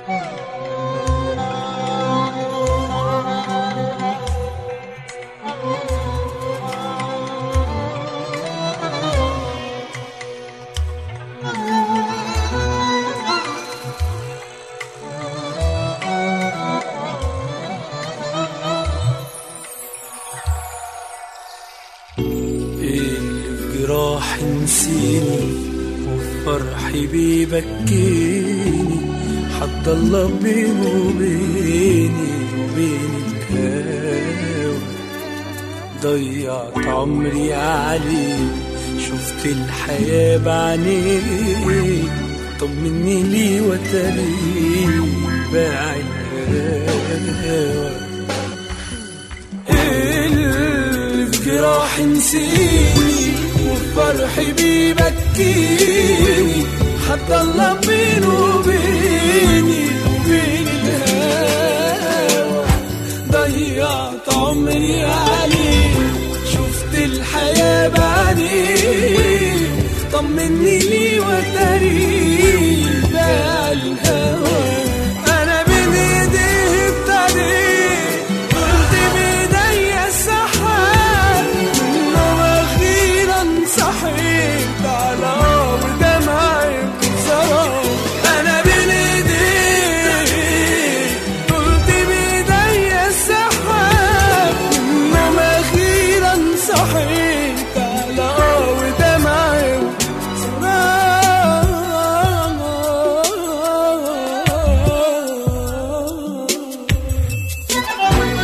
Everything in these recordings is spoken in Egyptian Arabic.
اللي في جراحي نسيني وفي فرحي بيبكيني حد الله بينه وبيني وبين الهوى ضيعت عمري عليه شفت الحياة بعينيه طمني لي وتري باع الهوى اللي في جراحي نسيني وفي فرحي بيبكيني حتى الله بينه وبيني وبين الهوى ضيعت عمري عليه شفت الحياة بعدين طمني لي وتري باع الهوى انا بين ايديه ابتديت قلت بايديا السحاب انه اخيرا صحيت على ودمعي بسراب انا بين ايديه قلت بايديا السحاب انه اخيرا صحيت على ودمعي بسراب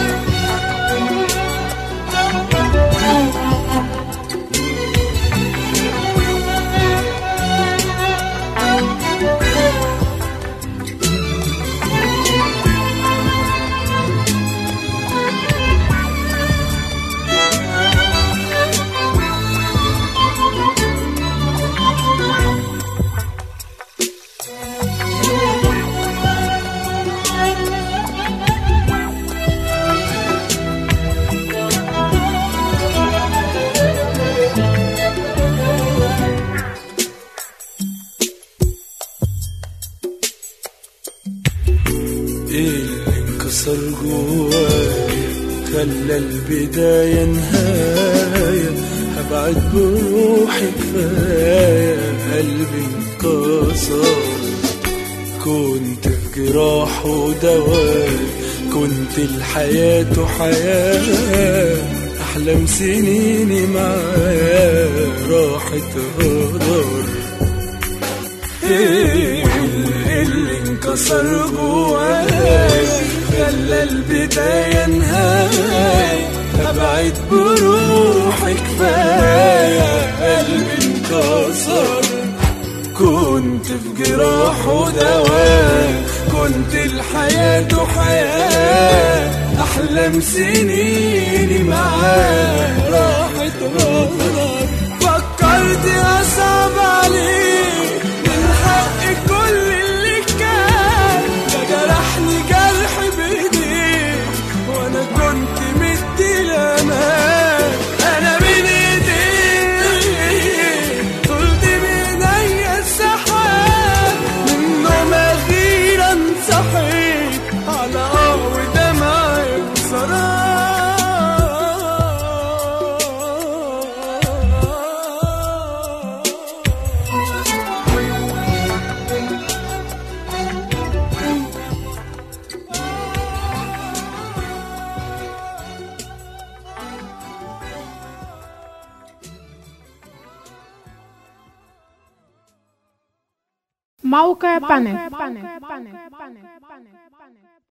اللي انكسر جوايا خلى البداية نهاية هبعد بروحي كفاية قلبي انكسر كنت في جراح ودواء كنت الحياة حياة أحلام سنيني معاه راحت هدر اللي انكسر جواي خلى البداية نهاية أبعد بروحي كفاية قلبي انكسر كنت في جراح ودواء كنت الحياة حياة أحلام سنيني معاه راحت غدر فكرت أصعب عليك من حق كل اللي كان ده جرحني جرح بإيديك وأنا كنت مدي الأمان أنا بين إيديك قلت بإيديا السحاب منهم أخيرا صحيت على قهوة دمعي وسراب موقع بانك